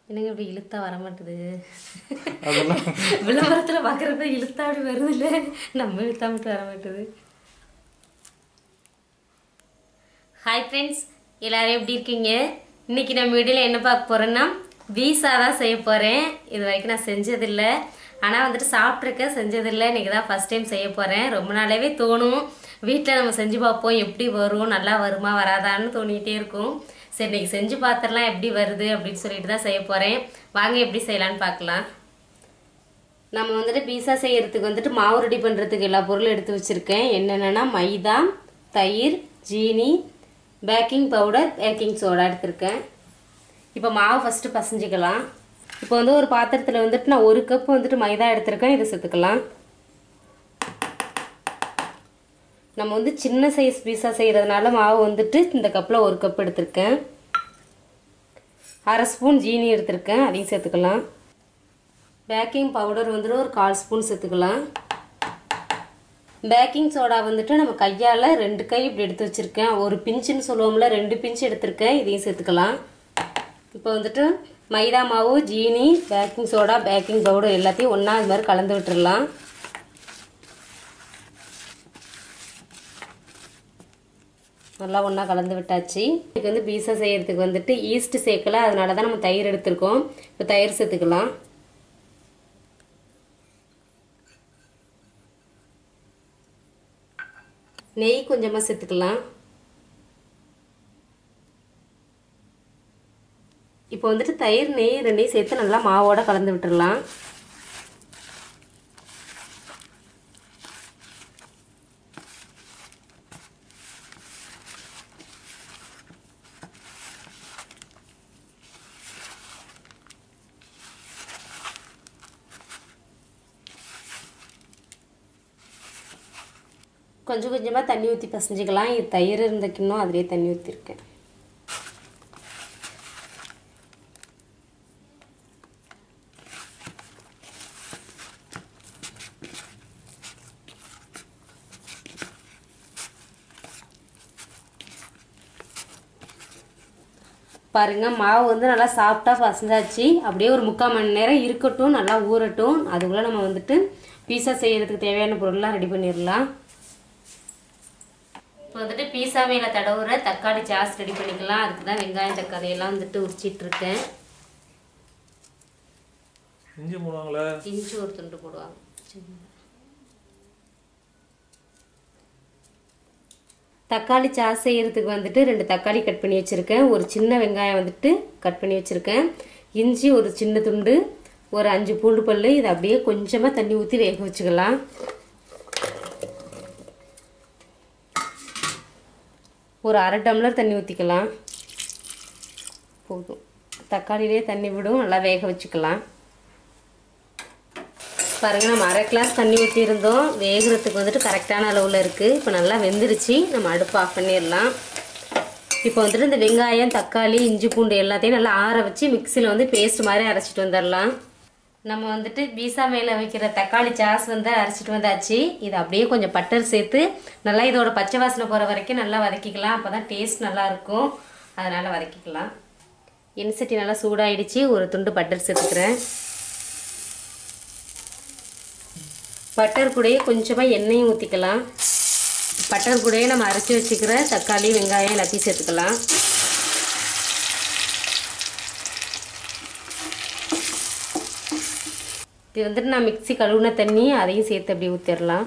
என்னங்க இப்படி இழுத்தா வர மாட்டுது அதெல்லாம் விளம்பரத்தில் பார்க்குறப்ப இழுத்தா அப்படி வருது இல்லை நம்ம இழுத்தா மட்டும் வர மாட்டுது ஹாய் ஃப்ரெண்ட்ஸ் எல்லாரும் எப்படி இருக்கீங்க இன்னைக்கு நம்ம வீடியோவில் என்ன பார்க்க போகிறோன்னா பீஸா தான் செய்ய போகிறேன் இது வரைக்கும் நான் செஞ்சதில்லை ஆனால் வந்துட்டு சாப்பிட்ருக்கேன் செஞ்சதில்லை இன்றைக்கி தான் ஃபஸ்ட் டைம் செய்ய போகிறேன் ரொம்ப நாளாவே தோணும் வீட்டில் நம்ம செஞ்சு பார்ப்போம் எப்படி வரும் நல்லா வருமா வராதான்னு தோணிக்கிட்டே இருக்கும் சரி இன்னைக்கு செஞ்சு பார்த்துடலாம் எப்படி வருது அப்படின்னு சொல்லிட்டு தான் செய்ய போகிறேன் வாங்க எப்படி செய்யலான்னு பார்க்கலாம் நம்ம வந்துட்டு பீஸா செய்யறதுக்கு வந்துட்டு மாவு ரெடி பண்ணுறதுக்கு எல்லா பொருளும் எடுத்து வச்சுருக்கேன் என்னென்னா மைதா தயிர் ஜீனி பேக்கிங் பவுடர் பேக்கிங் சோடா எடுத்திருக்கேன் இப்போ மாவு ஃபஸ்ட்டு பசஞ்சிக்கலாம் இப்போ வந்து ஒரு பாத்திரத்தில் வந்துட்டு நான் ஒரு கப் வந்துட்டு மைதா எடுத்திருக்கேன் இதை சேர்த்துக்கலாம் நம்ம வந்து சின்ன சைஸ் பீஸா செய்கிறதுனால மாவு வந்துட்டு இந்த கப்பில் ஒரு கப் எடுத்திருக்கேன் அரை ஸ்பூன் ஜீனி எடுத்திருக்கேன் அதையும் சேர்த்துக்கலாம் பேக்கிங் பவுடர் வந்துட்டு ஒரு கால் ஸ்பூன் சேர்த்துக்கலாம் பேக்கிங் சோடா வந்துட்டு நம்ம கையால் ரெண்டு கை இப்படி எடுத்து வச்சுருக்கேன் ஒரு பிஞ்சுன்னு சொல்லுவோம்ல ரெண்டு பிஞ்சு எடுத்திருக்கேன் இதையும் சேர்த்துக்கலாம் இப்போ வந்துட்டு மைதா மாவு ஜீனி பேக்கிங் சோடா பேக்கிங் பவுடர் எல்லாத்தையும் ஒன்றா இது மாதிரி கலந்து விட்டுறலாம் நல்லா ஒன்றா கலந்து விட்டாச்சு இதுக்கு வந்து பீஸா செய்யறதுக்கு வந்துட்டு ஈஸ்ட் சேர்க்கல அதனால தான் நம்ம தயிர் எடுத்திருக்கோம் இப்போ தயிர் சேர்த்துக்கலாம் நெய் கொஞ்சமாக சேர்த்துக்கலாம் இப்போ வந்துட்டு தயிர் நெய் ரெண்டையும் சேர்த்து நல்லா மாவோட கலந்து விட்டுடலாம் கொஞ்சம் கொஞ்சமாக தண்ணி ஊற்றி பசஞ்சிக்கலாம் இது தயிர் இருந்த கிண்ணம் அதிலே தண்ணி ஊற்றிருக்கேன் பாருங்க மாவு வந்து நல்லா சாஃப்டாக பசஞ்சாச்சு அப்படியே ஒரு முக்கால் மணி நேரம் இருக்கட்டும் நல்லா ஊறட்டும் அதுக்குள்ளே நம்ம வந்துட்டு பீஸா செய்யறதுக்கு தேவையான பொருள்லாம் ரெடி பண்ணிடலாம் இப்போ வந்துட்டு பீஸா மேலே தடவுற தக்காளி சாஸ் ரெடி பண்ணிக்கலாம் அதுக்கு தான் வெங்காயம் தக்காளி எல்லாம் வந்துட்டு உரிச்சிட்டு இருக்கேன் இஞ்சி போடுவாங்களே இஞ்சி ஒரு துண்டு போடுவாங்க சின்னதா. தக்காளி சாஸ் செய்யறதுக்கு வந்துட்டு ரெண்டு தக்காளி கட் பண்ணி வச்சுருக்கேன் ஒரு சின்ன வெங்காயம் வந்துட்டு கட் பண்ணி வச்சுருக்கேன் இஞ்சி ஒரு சின்ன துண்டு ஒரு அஞ்சு பூண்டு பல் இதை அப்படியே கொஞ்சமாக தண்ணி ஊற்றி வேக வச்சுக்கலாம் ஒரு அரை டம்ளர் தண்ணி ஊற்றிக்கலாம் போதும் தக்காளியிலே தண்ணி விடும் நல்லா வேக வச்சுக்கலாம் பாருங்க நம்ம அரை கிளாஸ் தண்ணி ஊற்றிருந்தோம் வேகிறதுக்கு வந்துட்டு கரெக்டான அளவில் இருக்குது இப்போ நல்லா வெந்துருச்சு நம்ம அடுப்பு ஆஃப் பண்ணிடலாம் இப்போ வந்துட்டு இந்த வெங்காயம் தக்காளி இஞ்சி பூண்டு எல்லாத்தையும் நல்லா ஆற வச்சு மிக்சியில் வந்து பேஸ்ட் மாதிரி அரைச்சிட்டு வந்துடலாம் நம்ம வந்துட்டு பீஸா மேலே வைக்கிற தக்காளி சாஸ் வந்து அரைச்சிட்டு வந்தாச்சு இது அப்படியே கொஞ்சம் பட்டர் சேர்த்து நல்லா இதோட பச்சை வாசனை போகிற வரைக்கும் நல்லா வதக்கிக்கலாம் அப்போ தான் டேஸ்ட் நல்லா இருக்கும் அதனால் வதக்கிக்கலாம் எண்ணெய் சட்டி நல்லா சூடாயிடுச்சு ஒரு துண்டு பட்டர் சேர்த்துக்கிறேன் பட்டர் கூடயே கொஞ்சமாக எண்ணெயும் ஊற்றிக்கலாம் பட்டர் கூடயே நம்ம அரைச்சி வச்சுக்கிற தக்காளி வெங்காயம் எல்லாத்தையும் சேர்த்துக்கலாம் இது வந்துட்டு நான் மிக்ஸி கழுவுன தண்ணி அதையும் சேர்த்து அப்படியே ஊற்றிடலாம்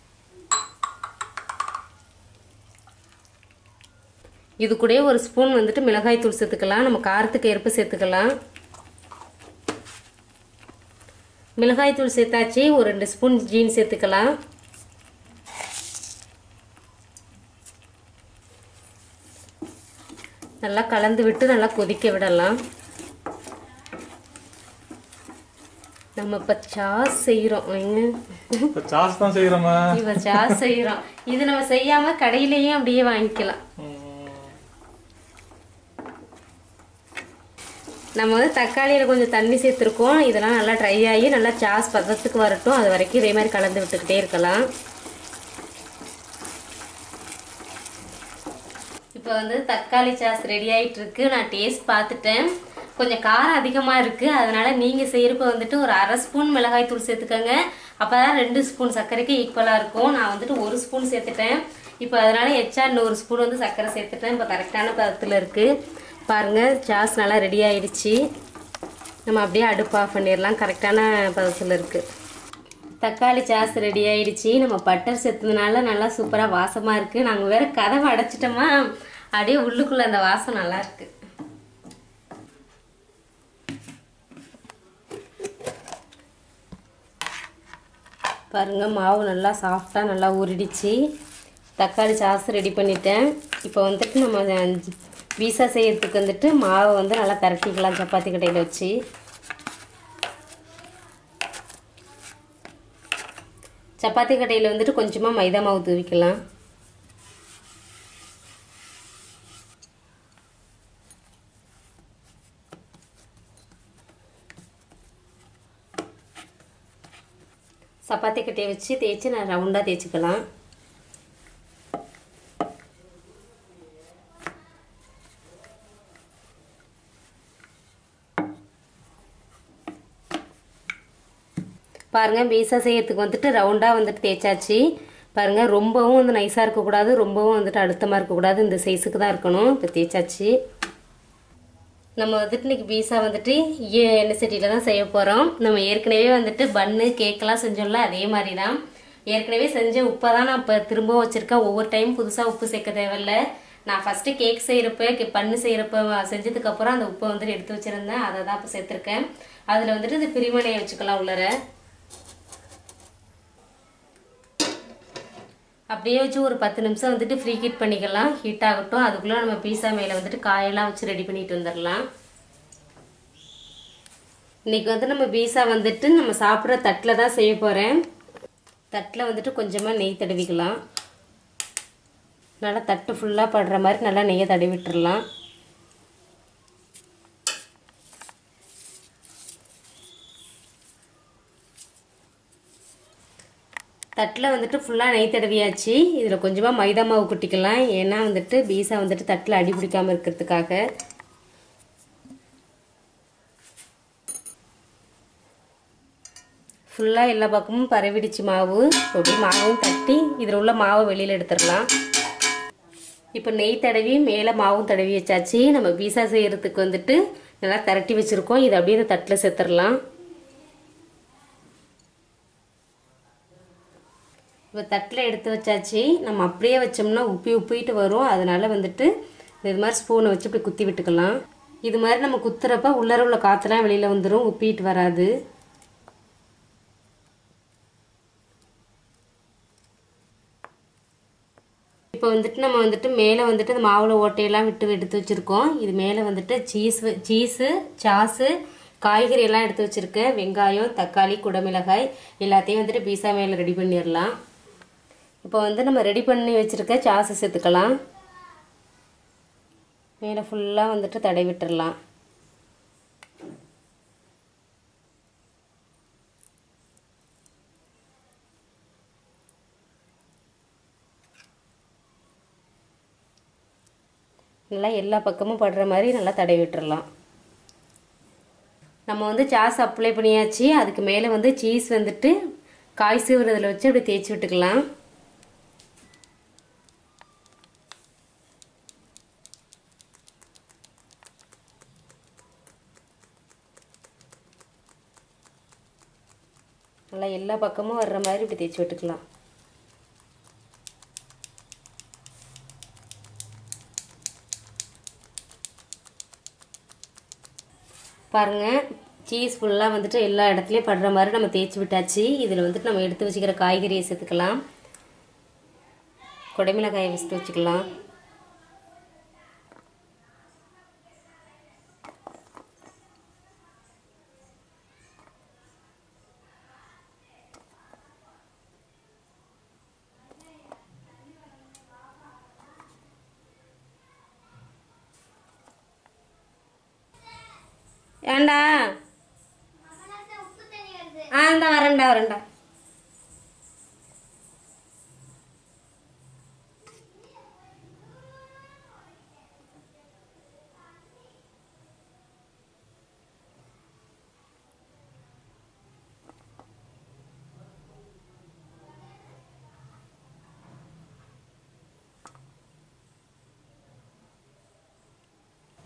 இது கூடயே ஒரு ஸ்பூன் வந்துட்டு மிளகாய் தூள் சேர்த்துக்கலாம் நம்ம காரத்துக்கு ஏற்ப சேர்த்துக்கலாம் மிளகாய் தூள் சேர்த்தாச்சு ஒரு ரெண்டு ஸ்பூன் ஜீன் சேர்த்துக்கலாம் நல்லா கலந்து விட்டு நல்லா கொதிக்க விடலாம் நம்ம இப்போ சாஸ் செய்கிறோம் இப்போ சாஸ் தான் செய்கிறோமா இப்போ சாஸ் செய்கிறோம் இது நம்ம செய்யாமல் கடையிலேயும் அப்படியே வாங்கிக்கலாம் நம்ம வந்து தக்காளியில் கொஞ்சம் தண்ணி சேர்த்துருக்கோம் இதெல்லாம் நல்லா ட்ரை ஆகி நல்லா சாஸ் பதத்துக்கு வரட்டும் அது வரைக்கும் இதே மாதிரி கலந்து விட்டுக்கிட்டே இருக்கலாம் இப்போ வந்து தக்காளி சாஸ் ரெடி ஆகிட்டு இருக்கு நான் டேஸ்ட் பார்த்துட்டேன் கொஞ்சம் காரம் அதிகமாக இருக்குது அதனால நீங்கள் செய்கிறப்ப வந்துட்டு ஒரு அரை ஸ்பூன் மிளகாய் தூள் சேர்த்துக்கோங்க அப்போ தான் ரெண்டு ஸ்பூன் சர்க்கரைக்கு ஈக்குவலாக இருக்கும் நான் வந்துட்டு ஒரு ஸ்பூன் சேர்த்துட்டேன் இப்போ அதனால எச்சா இன்னொரு ஸ்பூன் வந்து சர்க்கரை சேர்த்துட்டேன் இப்போ கரெக்டான பதத்தில் இருக்குது பாருங்கள் சாஸ் நல்லா ரெடி ஆயிடுச்சு நம்ம அப்படியே அடுப்பு ஆஃப் பண்ணிடலாம் கரெக்டான பதத்தில் இருக்குது தக்காளி சாஸ் ரெடி ஆயிடுச்சு நம்ம பட்டர் சேர்த்ததுனால நல்லா சூப்பராக வாசமாக இருக்குது நாங்கள் வேற கதவை அடைச்சிட்டோமா அப்படியே உள்ளுக்குள்ளே அந்த வாசம் நல்லா இருக்கு பாருங்க மாவு நல்லா சாஃப்டாக நல்லா உருடிச்சு தக்காளி சாஸ் ரெடி பண்ணிட்டேன் இப்போ வந்துட்டு நம்ம பீஸா செய்யறதுக்கு வந்துட்டு மாவை வந்து நல்லா திரட்டிக்கலாம் சப்பாத்தி கட்டையில் வச்சு சப்பாத்தி கட்டையில் வந்துட்டு கொஞ்சமாக மைதா மாவு தூவிக்கலாம் சப்பாத்தி கட்டையை வச்சு தேய்ச்சி நான் ரவுண்டாக தேய்ச்சிக்கலாம் பாருங்கள் பீஸா செய்யறதுக்கு வந்துட்டு ரவுண்டாக வந்துட்டு தேய்ச்சாச்சு பாருங்கள் ரொம்பவும் வந்து நைஸாக இருக்கக்கூடாது ரொம்பவும் வந்துட்டு அழுத்தமாக இருக்கக்கூடாது இந்த சைஸுக்கு தான் இருக்கணும் இப்போ தேய்ச்சாச்சு நம்ம வந்துட்டு இன்னைக்கு பீஸா வந்துட்டு ஏ- எண்ணெய் சட்டியில் தான் செய்ய போகிறோம் நம்ம ஏற்கனவே வந்துட்டு பன்னு கேக்கெல்லாம் செஞ்சோம்ல அதே மாதிரி தான் ஏற்கனவே செஞ்ச உப்பை தான் நான் இப்போ திரும்பவும் வச்சுருக்கேன் ஒவ்வொரு டைம் புதுசாக உப்பு சேர்க்க தேவையில்ல நான் ஃபஸ்ட்டு கேக் செய்கிறப்ப பன்னு செய்கிறப்ப செஞ்சதுக்கப்புறம் அந்த உப்பை வந்துட்டு எடுத்து வச்சுருந்தேன் அதை தான் இப்போ சேர்த்துருக்கேன் அதில் வந்துட்டு இது பிரிமனையை வச்சுக்கலாம் உள்ளர அப்படியே வச்சு ஒரு பத்து நிமிஷம் வந்துட்டு ஃப்ரீ ஹீட் பண்ணிக்கலாம் ஹீட் ஆகட்டும் அதுக்குள்ளே நம்ம பீஸா மேலே வந்துட்டு காயெல்லாம் வச்சு ரெடி பண்ணிட்டு வந்துடலாம் இன்னைக்கு வந்து நம்ம பீஸா வந்துட்டு நம்ம சாப்பிட்ற தட்டில் தான் செய்ய போகிறேன் தட்டில் வந்துட்டு கொஞ்சமாக நெய் தடவிக்கலாம் நல்லா தட்டு ஃபுல்லாக படுற மாதிரி நல்லா நெய்யை தடவி விட்டுறலாம் தட்டில் வந்துட்டு ஃபுல்லாக நெய் தடவியாச்சு இதில் கொஞ்சமாக மைதா மாவு கொட்டிக்கலாம் ஏன்னா வந்துட்டு பீஸா வந்துட்டு தட்டில் அடி பிடிக்காம இருக்கிறதுக்காக ஃபுல்லாக எல்லா பக்கமும் பரவிடுச்சு மாவு அப்படியே மாவும் தட்டி இதில் உள்ள மாவை வெளியில் எடுத்துடலாம் இப்போ நெய் தடவி மேலே மாவும் தடவி வச்சாச்சு நம்ம பீஸா செய்கிறதுக்கு வந்துட்டு நல்லா திரட்டி வச்சுருக்கோம் இதை அப்படியே இந்த தட்டில் சேர்த்துடலாம் இப்போ தட்டில் எடுத்து வச்சாச்சு நம்ம அப்படியே வச்சோம்னா உப்பி உப்பிட்டு வரும் அதனால வந்துட்டு இது மாதிரி ஸ்பூனை வச்சு இப்படி குத்தி விட்டுக்கலாம் இது மாதிரி நம்ம குத்துறப்ப உள்ளர உள்ள காற்றுலாம் வெளியில் வந்துடும் உப்பிட்டு வராது இப்போ வந்துட்டு நம்ம வந்துட்டு மேலே வந்துட்டு இந்த மாவுல ஓட்டையெல்லாம் விட்டு எடுத்து வச்சுருக்கோம் இது மேலே வந்துட்டு சீஸ் சீஸு சாஸு காய்கறி எல்லாம் எடுத்து வச்சுருக்கேன் வெங்காயம் தக்காளி குடமிளகாய் எல்லாத்தையும் வந்துட்டு பீஸா மேலே ரெடி பண்ணிடலாம் இப்போ வந்து நம்ம ரெடி பண்ணி வச்சுருக்க சாஸை சேர்த்துக்கலாம் மேலே ஃபுல்லாக வந்துட்டு தடவி விட்டுறலாம் நல்லா எல்லா பக்கமும் படுற மாதிரி நல்லா தடவி விட்டுறலாம் நம்ம வந்து சாஸ் அப்ளை பண்ணியாச்சு அதுக்கு மேலே வந்து சீஸ் வந்துட்டு காய் சீவுறதுல வச்சு அப்படி தேய்ச்சி விட்டுக்கலாம் நல்லா எல்லா பக்கமும் வர்ற மாதிரி இப்படி தேய்ச்சி விட்டுக்கலாம் பாருங்க சீஸ் ஃபுல்லாக வந்துட்டு எல்லா இடத்துலையும் படுற மாதிரி நம்ம தேய்ச்சி விட்டாச்சு இதில் வந்துட்டு நம்ம எடுத்து வச்சுக்கிற காய்கறியை சேர்த்துக்கலாம் குடைமிளகாயை வச்சுட்டு வச்சுக்கலாம் ஏண்டா ஆ இந்த வரேன்டா வரேன்டா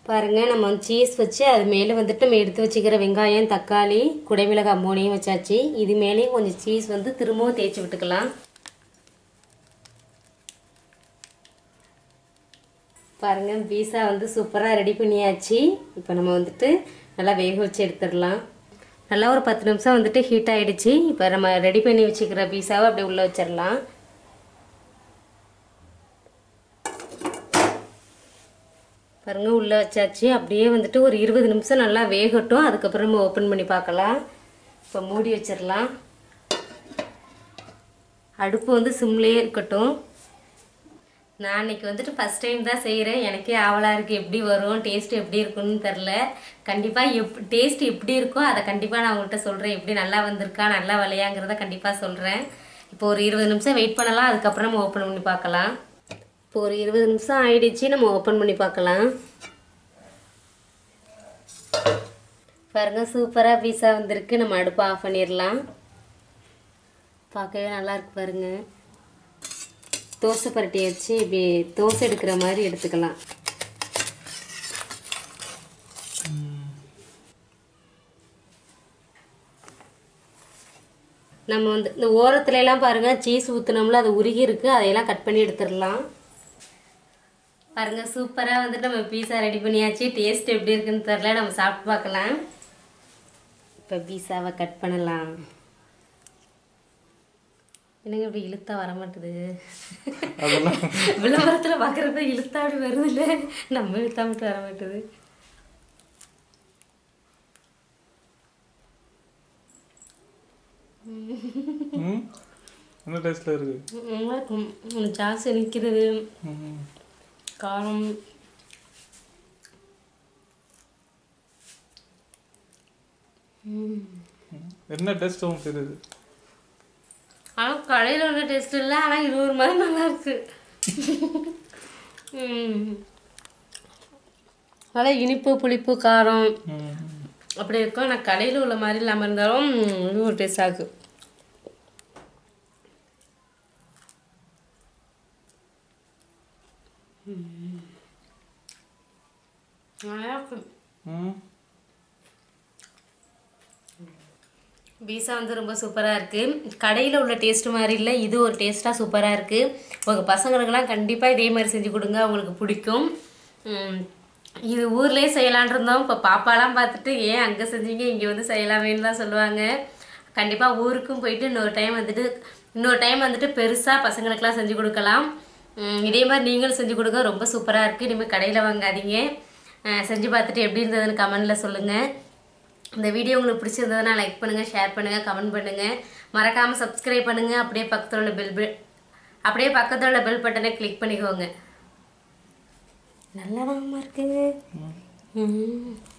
பாருங்க நம்ம சீஸ் வச்சு அது மேலே வந்துட்டு நம்ம எடுத்து வச்சுக்கிற வெங்காயம் தக்காளி குடைமிளகாய் மூணையும் வச்சாச்சு இது மேலேயும் கொஞ்சம் சீஸ் வந்து திரும்பவும் தேய்ச்சி விட்டுக்கலாம் பாருங்க பீஸா வந்து சூப்பராக ரெடி பண்ணியாச்சு இப்போ நம்ம வந்துட்டு நல்லா வேக வச்சு எடுத்துடலாம் நல்லா ஒரு பத்து நிமிஷம் வந்துட்டு ஹீட் ஆயிடுச்சு இப்போ நம்ம ரெடி பண்ணி வச்சுக்கிற பீஸாவை அப்படியே உள்ளே வச்சிடலாம் பாருங்க உள்ளே வச்சாச்சு அப்படியே வந்துட்டு ஒரு இருபது நிமிஷம் நல்லா வேகட்டும் அதுக்கப்புறம் நம்ம ஓப்பன் பண்ணி பார்க்கலாம் இப்போ மூடி வச்சிடலாம் அடுப்பு வந்து சிம்லேயே இருக்கட்டும் நான் இன்னைக்கு வந்துட்டு ஃபஸ்ட் டைம் தான் செய்கிறேன் எனக்கே ஆவலாக இருக்குது எப்படி வரும் டேஸ்ட் எப்படி இருக்குன்னு தெரில கண்டிப்பாக எப் டேஸ்ட் எப்படி இருக்கோ அதை கண்டிப்பாக நான் உங்கள்கிட்ட சொல்கிறேன் எப்படி நல்லா வந்திருக்கா நல்லா வலையாங்கிறத கண்டிப்பாக சொல்கிறேன் இப்போ ஒரு இருபது நிமிஷம் வெயிட் பண்ணலாம் அதுக்கப்புறம் நம்ம ஓப்பன் பண்ணி பார்க்கலாம் இப்போ ஒரு இருபது நிமிஷம் ஆயிடுச்சு நம்ம ஓப்பன் பண்ணி பார்க்கலாம் பாருங்க சூப்பராக பீஸா வந்திருக்கு நம்ம அடுப்பை ஆஃப் பண்ணிடலாம் பார்க்கவே நல்லா இருக்கு பாருங்க தோசை பரட்டியை வச்சு இப்படி தோசை எடுக்கிற மாதிரி எடுத்துக்கலாம் நம்ம வந்து இந்த ஓரத்துல எல்லாம் பாருங்க சீஸ் ஊத்துனோம்ல அது உருகி இருக்கு அதையெல்லாம் கட் பண்ணி எடுத்துடலாம் பாருங்க சூப்பரா வந்துட்டு நம்ம பீஸா ரெடி பண்ணியாச்சு டேஸ்ட் எப்படி இருக்குன்னு தெரியல நம்ம சாப்பிட்டு பார்க்கலாம் இப்போ பீஸாவை கட் பண்ணலாம் என்னங்க இப்படி இழுத்தா வர மாட்டுது அதெல்லாம் விளம்பரத்துல பாக்குறப்ப இழுத்தா அப்படி வருது இல்ல நம்ம இழுத்தா மட்டும் வர மாட்டுது ம் என்ன டேஸ்ட்ல இருக்கு நல்லா இருக்கும் ம், ஜாஸ்தி நிற்கிறது ம். காரம் என்ன டேஸ்ட் உங்களுக்கு தெரியுது ஆனால் கடையில் உள்ள டேஸ்ட் இல்லை ஆனால் இது ஒரு மாதிரி நல்லா இருக்கு ம். நல்லா இனிப்பு புளிப்பு காரம் ம். அப்படி இருக்கும் ஆனால் கடையில் உள்ள மாதிரி இல்லாமல் இருந்தாலும் ம், இது ஒரு டேஸ்டாக இருக்கு ம். நல்லா இருக்கு ம். பீஸா வந்து ரொம்ப சூப்பராக இருக்குது கடையில் உள்ள டேஸ்ட் மாதிரி இல்லை இது ஒரு டேஸ்ட்டாக சூப்பராக இருக்குது உங்கள் பசங்களுக்கெல்லாம் கண்டிப்பாக இதே மாதிரி செஞ்சு கொடுங்க அவங்களுக்கு பிடிக்கும் உம், இது ஊர்லேயே செய்யலான் இருந்தோம் இப்போ பாப்பாலாம் பார்த்துட்டு ஏன் அங்கே செஞ்சீங்க இங்கே வந்து செய்யலாமேன்னு தான் சொல்லுவாங்க கண்டிப்பாக ஊருக்கும் போயிட்டு இன்னொரு டைம் வந்துட்டு இன்னொரு டைம் வந்துட்டு பெருசாக பசங்களுக்கெல்லாம் செஞ்சு கொடுக்கலாம் உம், இதே மாதிரி நீங்களும் செஞ்சு கொடுங்க ரொம்ப சூப்பராக இருக்குது இனிமேல் கடையில் வாங்காதீங்க அஹ், செஞ்சு பார்த்துட்டு எப்படி இருந்ததுன்னு கமெண்டில் சொல்லுங்கள் இந்த வீடியோ உங்களுக்கு பிடிச்சிருந்ததுன்னா லைக் பண்ணுங்கள் ஷேர் பண்ணுங்கள் கமெண்ட் பண்ணுங்கள் மறக்காமல் சப்ஸ்கிரைப் பண்ணுங்கள் அப்படியே பக்கத்தில் உள்ள பெல் பெல் அப்படியே பக்கத்தில் உள்ள பெல் பட்டனை கிளிக் பண்ணிக்கோங்க நல்லதாமா இருக்கு ம்